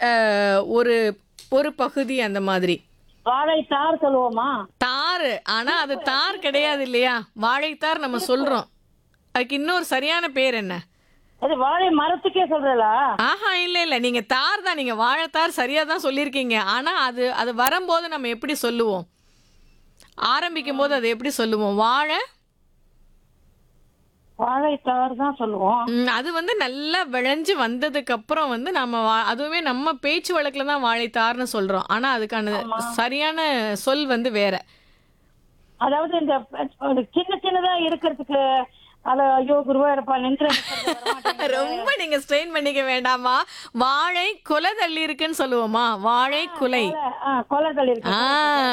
அஹ், ஒரு ஒரு பகுதி அந்த மாதிரி வாழைத்தார் சொல்லுவோமா தார் ஆனா அது தார் கிடையாது இல்லையா வாழைத்தார் நம்ம சொல்றோம் அதுக்கு இன்னொரு சரியான பேர் என்ன அது வாழை மரத்துக்கே சொல்றலா ஆஹா இல்ல இல்ல நீங்க தார் தான் நீங்க வாழைத்தார் சரியா தான் சொல்லியிருக்கீங்க ஆனா அது அது வரும்போது நம்ம எப்படி சொல்லுவோம் ஆரம்பிக்கும் போது அது எப்படி சொல்லுவோம் வாழை வாழைத்தார் தான் சொல்லுவோம் ம், அது வந்து நல்லா விளைஞ்சு வந்ததுக்கு அப்புறம் வந்து நம்ம வா- அதுவுமே நம்ம பேச்சு வழக்குல தான் வாழைத்தார்னு சொல்றோம் ஆனா அதுக்கான சரியான சொல் வந்து வேற அதாவது இந்த ஒரு சின்ன சின்னதா இருக்கிறதுக்கு அத ஐயோ குருவா இருப்பா நின்று ரொம்ப நீங்க ஸ்ட்ரெயின் பண்ணிக்க வேண்டாமா வாழை குலை தள்ளி இருக்குன்னு சொல்லுவோமா வாழை குலை கொலர்கள் இருக்கு ஆ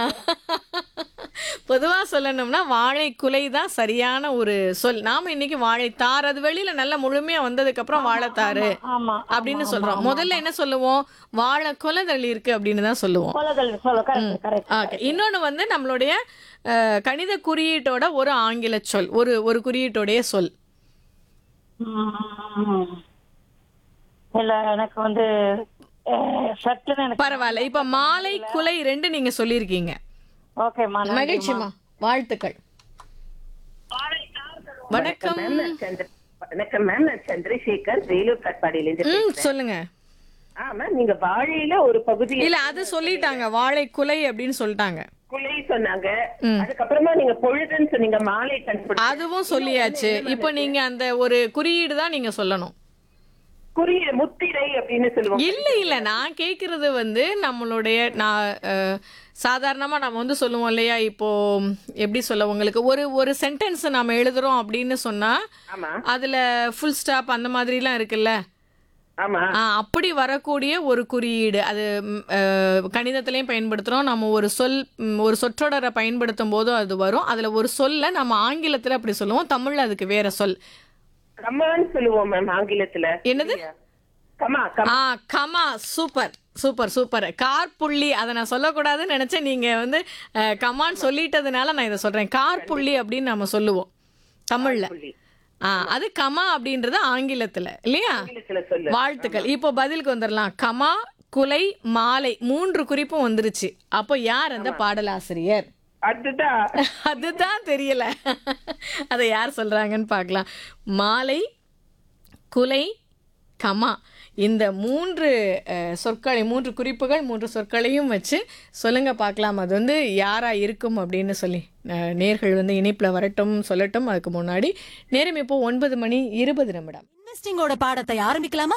பொதுவா சொல்லணும்னா வாழை குலை தான் சரியான ஒரு சொல் நாம இன்னைக்கு வாழைத்தார் அது வெளியில நல்லா முழுமையா வந்ததுக்கு அப்புறம் வாழைத்தாரு ஆமா அப்படின்னு சொல்றோம் முதல்ல என்ன சொல்லுவோம் வாழை குலை தள்ளி இருக்கு அப்படின்னு தான் சொல்லுவோம் கொலகள் சொல்ல கரெக்ட் கரெக்ட் ஓகே இன்னொன்னு வந்து நம்மளுடைய அஹ், கணித குறியீட்டோட ஒரு ஆங்கில சொல் ஒரு ஒரு குறியீட்டோடைய சொல் இல்ல எனக்கு வந்து அஹ், சட்டுன்னு எனக்கு பரவாயில்ல இப்ப மாலை குலை ரெண்டு நீங்க சொல்லியிருக்கீங்க ஓகேம்மா மகிழ்ச்சிமா வாழ்த்துக்கள் வணக்கம் மேம் நான் சந்திர வணக்கம் மேம் நான் சந்திரசேகர் வேலூர் கட்பாடியிலிருந்து ம் சொல்லுங்க ஆ மேம் நீங்க வாழையில ஒரு பகுதி இல்ல அது சொல்லிட்டாங்க வாழை குலை அப்படின்னு சொல்லிட்டாங்க குலை சொன்னாங்க அதுக்கப்புறமா நீங்க பொழுதுன்னு சொன்னீங்க மாலை கண்டுபிடி அதுவும் சொல்லியாச்சு இப்போ நீங்க அந்த ஒரு குறியீடு தான் நீங்க சொல்லணும் குறிய முத்திரை அப்படின்னு சொல்லுவோம் இல்ல இல்ல நான் கேக்குறது வந்து நம்மளுடைய நான் அஹ், சாதாரணமா நம்ம வந்து சொல்லுவோம் இல்லையா இப்போ எப்படி சொல்ல உங்களுக்கு ஒரு ஒரு சென்டென்ஸ் நாம எழுதுறோம் அப்படின்னு சொன்னா ஆமா அதுல ஃபுல் ஸ்டாப் அந்த மாதிரிலாம் இருக்குல்ல ஆமா ஆ, அப்படி வரக்கூடிய ஒரு குறியீடு அது ம், அஹ், கணிதத்திலையும் பயன்படுத்துகிறோம் நம்ம ஒரு சொல் ம், ஒரு சொற்றொடரை பயன்படுத்தும் போதும் அது வரும் அதில் ஒரு சொல்ல நம்ம ஆங்கிலத்தில் அப்படி சொல்லுவோம் தமிழில் அதுக்கு வேற சொல் கமான்னு சொல்லுவோம் மேம் ஆங்கிலத்துல என்னது கமா கமா ஆ comma super super super car புள்ளி அதை நான் சொல்லக்கூடாதுன்னு நினச்சேன் நீங்கள் வந்து அஹ், கமான்னு சொல்லிட்டதுனால நான் இதை சொல்கிறேன் கார் புள்ளி அப்படின்னு நம்ம சொல்லுவோம் தமிழில் புள்ளி. ஆ அது கமா அப்படின்றது ஆங்கிலத்தில் இல்லையா ஆங்கிலத்துல சொல்லு வாழ்த்துக்கள் இப்போ பதிலுக்கு வந்துடலாம் கமா குலை மாலை மூன்று குறிப்பும் வந்துருச்சு அப்போ யார் அந்த பாடலாசிரியர் அதுதான் அதுதான் தெரியல அதை யார் சொல்றாங்கன்னு பார்க்கலாம் மாலை குலை கமா இந்த மூன்று அஹ், சொற்களை மூன்று குறிப்புகள் மூன்று சொற்களையும் வச்சு சொல்லுங்க பார்க்கலாம் அது வந்து யாரா இருக்கும் அப்படின்னு சொல்லி அஹ், நேர்கள் வந்து இணைப்பில் வரட்டும் சொல்லட்டும் அதுக்கு முன்னாடி நேரம் இப்போ ஒன்பது மணி இருபது நிமிடம் இன்வெஸ்டிங்கோட பாடத்தை ஆரம்பிக்கலாமா